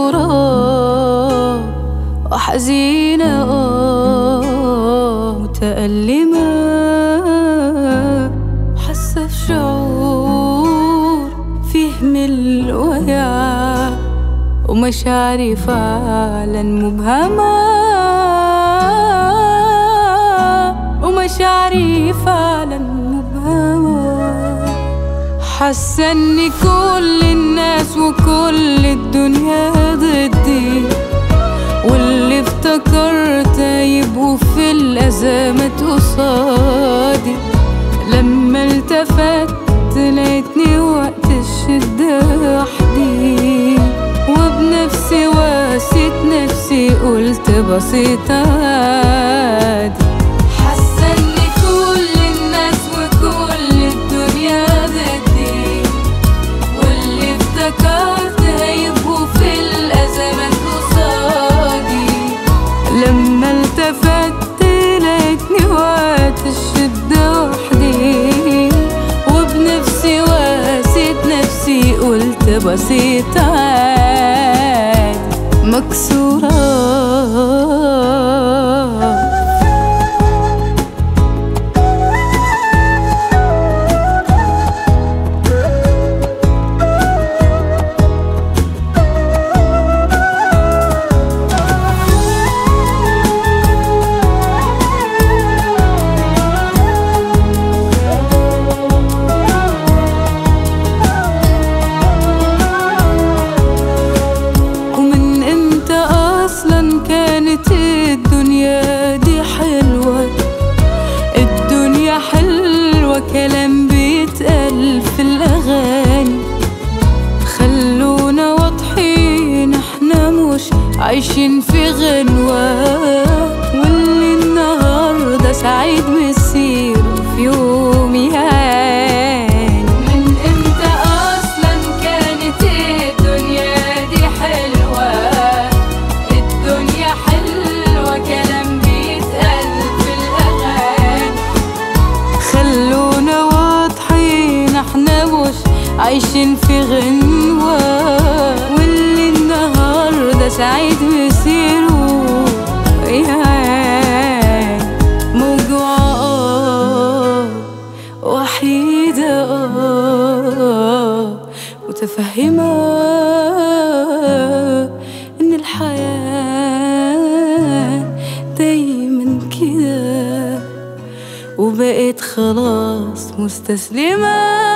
مكسورة وحزينة متألمة حاسة في شعور فيه من الوجع ومشاعري فعلا مبهمة ومشاعري فعلا مبهمة حاسة ان كل الناس وكل الدنيا ضدي واللي افتكرت يبقوا في الأزمات قصادي لما التفت لقيتني وقت الشدة وحدي وبنفسي واسيت نفسي قلت بسيطة عادي حاسة ان كل الناس وكل الدنيا ضدي واللي افتكرت هيبقوا في الأزمات قصادي لما التفت لقيتني وقت الشدة وحدي وبنفسي واسيت نفسي قلت بسيطة عادي مكسورة ومن امتى اصلا كانت الدنيا دي حلوة الدنيا حلوة كلام بيتقال في الاغاني خلونا واضحين احنا مش عايشين في غنوة واللي النهاردة سعيد مسير في يوم يعاني من امتى اصلا كانت الدنيا دي حلوة الدنيا حلوة كلام بيتقال في الاغاني خلونا واضحين احنا مش عايشين في غنوة واللي النهاردة سعيد مسيره يعني موجوعة آه، وحيدة آه، متفهمة إن الحياة دايما كده وبقيت خلاص مستسلمة